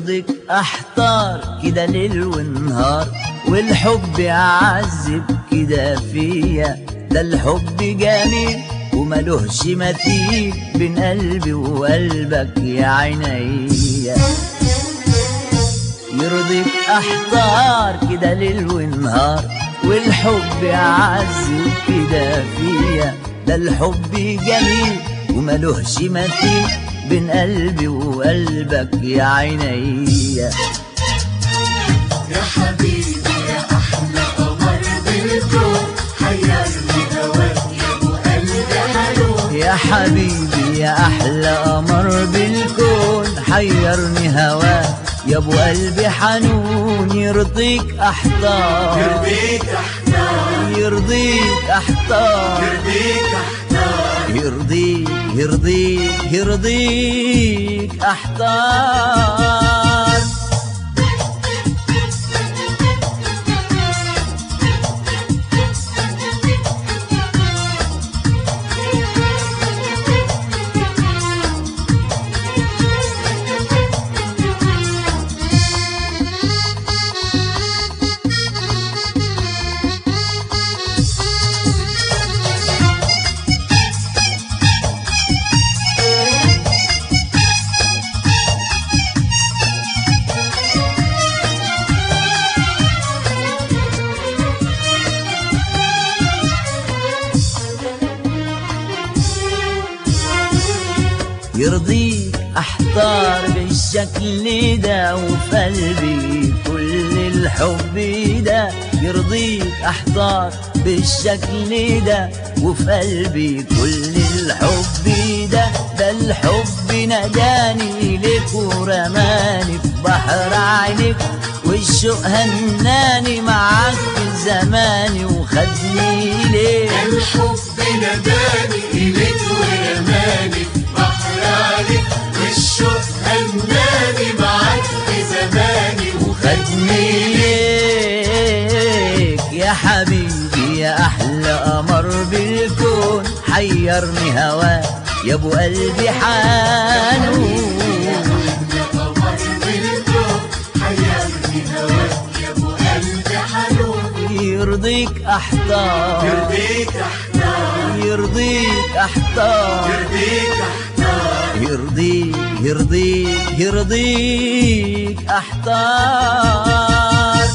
يرضيك احتار كده ليل ونهار والحب يعذب كده فيا ده الحب جميل وملوهش مثيل بين قلبي وقلبك يا عينيا يرضيك احتار كده ليل ونهار والحب يعذب كده فيا ده الحب جميل وملوهش مثيل بين قلبي وقلبك يا عينيا يا حبيبي يا أحلى قمر بالكون حيرني هواك يا أبو قلبي حلو يا حبيبي يا احلى قمر بالكون حيرني هواك يا ابو قلبي حنون يرضيك احتار يرضيك أحتار يرضيك احتار يرضيك أحتار يرضيك يرضيك يرضيك احتار يرضيك احتار بالشكل ده وفي قلبي كل الحب ده يرضيك احتار بالشكل ده وفي قلبي كل الحب ده ده الحب ناداني لك ورماني في بحر عينك والشوق هناني معاك في زماني وخدني ليه الحب ناداني إليك ورماني بحر عليك والشوق هناني معاك في زماني خدني ليك يا حبيبي يا احلى قمر بالكون حيرني هواك يا ابو قلبي حنون يا قمر بالكون حيرني هواك يا أبو قلبي حلو يرضيك احتار يرضيك أحتار يرضيك احتار يرضيك أحتار يرضيك يرضيك يرضيك احتار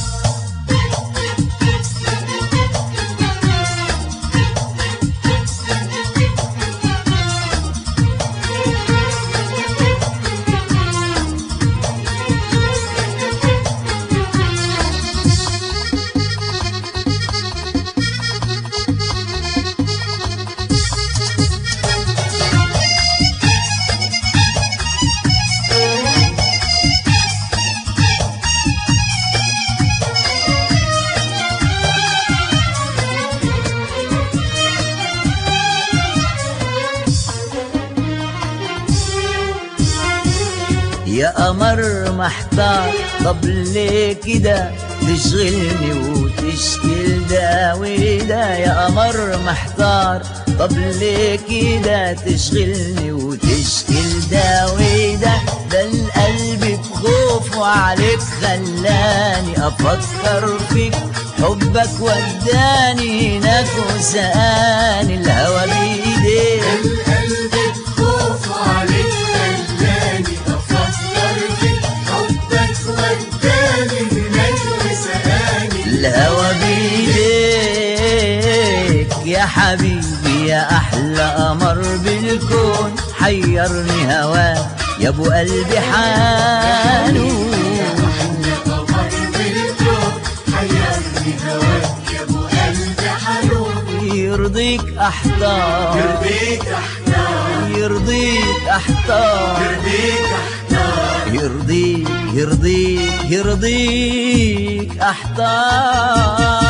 يا قمر محتار طب ليه كده تشغلني وتشكل ده وده يا قمر محتار طب ليه كده تشغلني وتشكل ده وده ده القلب بخوفه عليك خلاني افكر فيك حبك وداني هناك وسقاني الهوى بايديك القلب بخوف عليك خلاني أفكر فيك حبك وداني هناك وسقاني الهوى بيديك يا حبيبي يا احلى قمر بالكون حيرني هواك يا ابو قلبي حنون يا قمر بالكون حيرني هواك يا أبو قلبي حلو يرضيك احتار يرضيك أحتار يرضيك احتار يرضيك أحتار يرضيك يرضيك يرضيك احتار